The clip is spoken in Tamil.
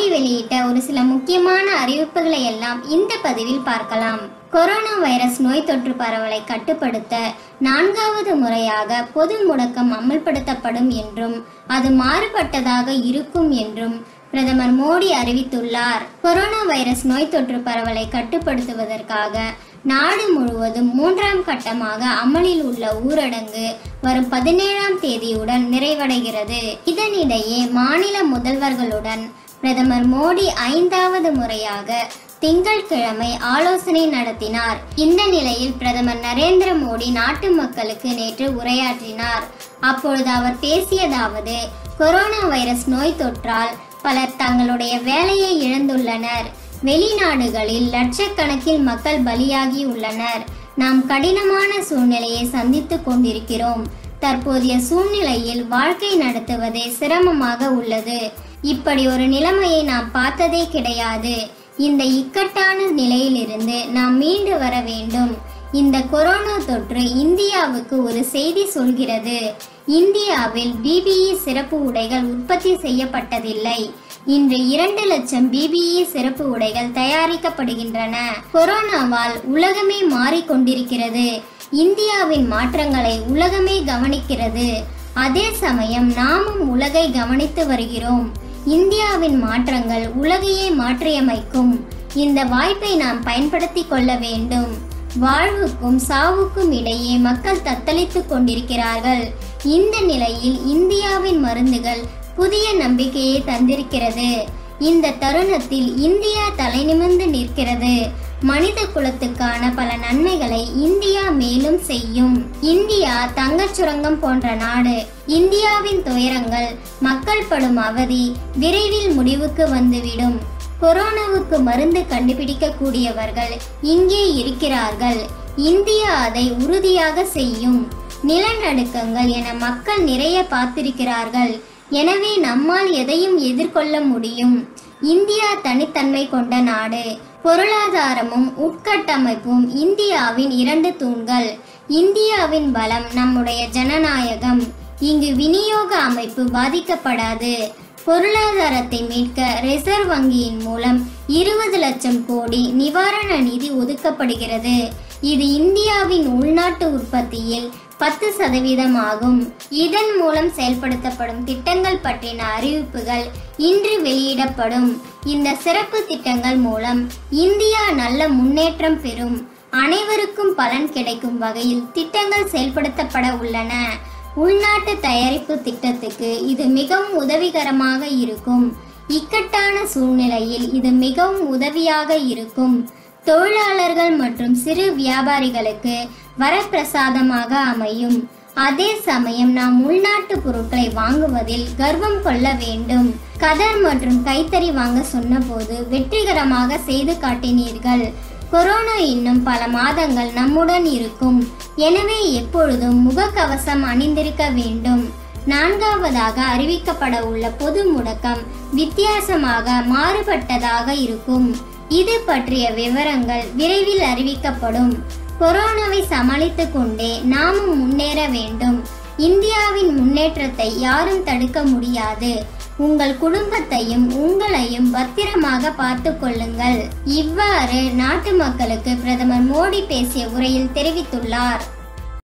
மோடி வெளியிட்ட ஒரு சில முக்கியமான அறிவிப்புகளை எல்லாம் இந்த பதிவில் பார்க்கலாம் கொரோனா வைரஸ் நோய் தொற்று பரவலை கட்டுப்படுத்த நான்காவது முறையாக பொது முடக்கம் அமல்படுத்தப்படும் என்றும் அது மாறுபட்டதாக இருக்கும் என்றும் பிரதமர் மோடி அறிவித்துள்ளார் கொரோனா வைரஸ் நோய் தொற்று பரவலை கட்டுப்படுத்துவதற்காக நாடு முழுவதும் மூன்றாம் கட்டமாக அமலில் உள்ள ஊரடங்கு வரும் பதினேழாம் தேதியுடன் நிறைவடைகிறது இதனிடையே மாநில முதல்வர்களுடன் பிரதமர் மோடி ஐந்தாவது முறையாக திங்கட்கிழமை ஆலோசனை நடத்தினார் இந்த நிலையில் பிரதமர் நரேந்திர மோடி நாட்டு மக்களுக்கு நேற்று உரையாற்றினார் அப்பொழுது அவர் பேசியதாவது கொரோனா வைரஸ் நோய் தொற்றால் பலர் தங்களுடைய வேலையை இழந்துள்ளனர் வெளிநாடுகளில் லட்சக்கணக்கில் மக்கள் பலியாகி உள்ளனர் நாம் கடினமான சூழ்நிலையை சந்தித்துக் கொண்டிருக்கிறோம் தற்போதைய சூழ்நிலையில் வாழ்க்கை நடத்துவதே சிரமமாக உள்ளது இப்படி ஒரு நிலைமையை நாம் பார்த்ததே கிடையாது இந்த இக்கட்டான நிலையிலிருந்து நாம் மீண்டு வர வேண்டும் இந்த கொரோனா தொற்று இந்தியாவுக்கு ஒரு செய்தி சொல்கிறது இந்தியாவில் பிபிஇ சிறப்பு உடைகள் உற்பத்தி செய்யப்பட்டதில்லை இன்று இரண்டு லட்சம் பிபிஇ சிறப்பு உடைகள் தயாரிக்கப்படுகின்றன கொரோனாவால் உலகமே மாறிக்கொண்டிருக்கிறது இந்தியாவின் மாற்றங்களை உலகமே கவனிக்கிறது அதே சமயம் நாமும் உலகை கவனித்து வருகிறோம் இந்தியாவின் மாற்றங்கள் உலகையே மாற்றியமைக்கும் இந்த வாய்ப்பை நாம் பயன்படுத்திக் கொள்ள வேண்டும் வாழ்வுக்கும் சாவுக்கும் இடையே மக்கள் தத்தளித்துக் கொண்டிருக்கிறார்கள் இந்த நிலையில் இந்தியாவின் மருந்துகள் புதிய நம்பிக்கையை தந்திருக்கிறது இந்த தருணத்தில் இந்தியா தலைநிமிர்ந்து நிற்கிறது மனித குலத்துக்கான பல நன்மைகளை இந்தியா மேலும் செய்யும் இந்தியா தங்கச் சுரங்கம் போன்ற நாடு இந்தியாவின் துயரங்கள் மக்கள் படும் அவதி விரைவில் முடிவுக்கு வந்துவிடும் கொரோனாவுக்கு மருந்து கண்டுபிடிக்கக்கூடியவர்கள் இங்கே இருக்கிறார்கள் இந்தியா அதை உறுதியாக செய்யும் நிலநடுக்கங்கள் என மக்கள் நிறைய பார்த்திருக்கிறார்கள் எனவே நம்மால் எதையும் எதிர்கொள்ள முடியும் இந்தியா தனித்தன்மை கொண்ட நாடு பொருளாதாரமும் உட்கட்டமைப்பும் இந்தியாவின் இரண்டு தூண்கள் இந்தியாவின் பலம் நம்முடைய ஜனநாயகம் இங்கு விநியோக அமைப்பு பாதிக்கப்படாது பொருளாதாரத்தை மீட்க ரிசர்வ் வங்கியின் மூலம் இருபது லட்சம் கோடி நிவாரண நிதி ஒதுக்கப்படுகிறது இது இந்தியாவின் உள்நாட்டு உற்பத்தியில் பத்து சதவீதம் ஆகும் இதன் மூலம் செயல்படுத்தப்படும் திட்டங்கள் பற்றின அறிவிப்புகள் இன்று வெளியிடப்படும் இந்த சிறப்பு திட்டங்கள் மூலம் இந்தியா நல்ல முன்னேற்றம் பெறும் அனைவருக்கும் பலன் கிடைக்கும் வகையில் திட்டங்கள் செயல்படுத்தப்பட உள்ளன உள்நாட்டு தயாரிப்பு திட்டத்துக்கு இது மிகவும் உதவிகரமாக இருக்கும் இக்கட்டான சூழ்நிலையில் இது மிகவும் உதவியாக இருக்கும் தொழிலாளர்கள் மற்றும் சிறு வியாபாரிகளுக்கு வரப்பிரசாதமாக அமையும் அதே சமயம் நாம் உள்நாட்டு பொருட்களை வாங்குவதில் கர்வம் கொள்ள வேண்டும் கதர் மற்றும் கைத்தறி வாங்க சொன்னபோது வெற்றிகரமாக செய்து காட்டினீர்கள் கொரோனா இன்னும் பல மாதங்கள் நம்முடன் இருக்கும் எனவே எப்பொழுதும் முகக்கவசம் அணிந்திருக்க வேண்டும் நான்காவதாக அறிவிக்கப்பட உள்ள பொது முடக்கம் வித்தியாசமாக மாறுபட்டதாக இருக்கும் இது பற்றிய விவரங்கள் விரைவில் அறிவிக்கப்படும் கொரோனாவை சமாளித்துக் கொண்டே நாமும் முன்னேற வேண்டும் இந்தியாவின் முன்னேற்றத்தை யாரும் தடுக்க முடியாது உங்கள் குடும்பத்தையும் உங்களையும் பத்திரமாக பார்த்து கொள்ளுங்கள் இவ்வாறு நாட்டு மக்களுக்கு பிரதமர் மோடி பேசிய உரையில் தெரிவித்துள்ளார்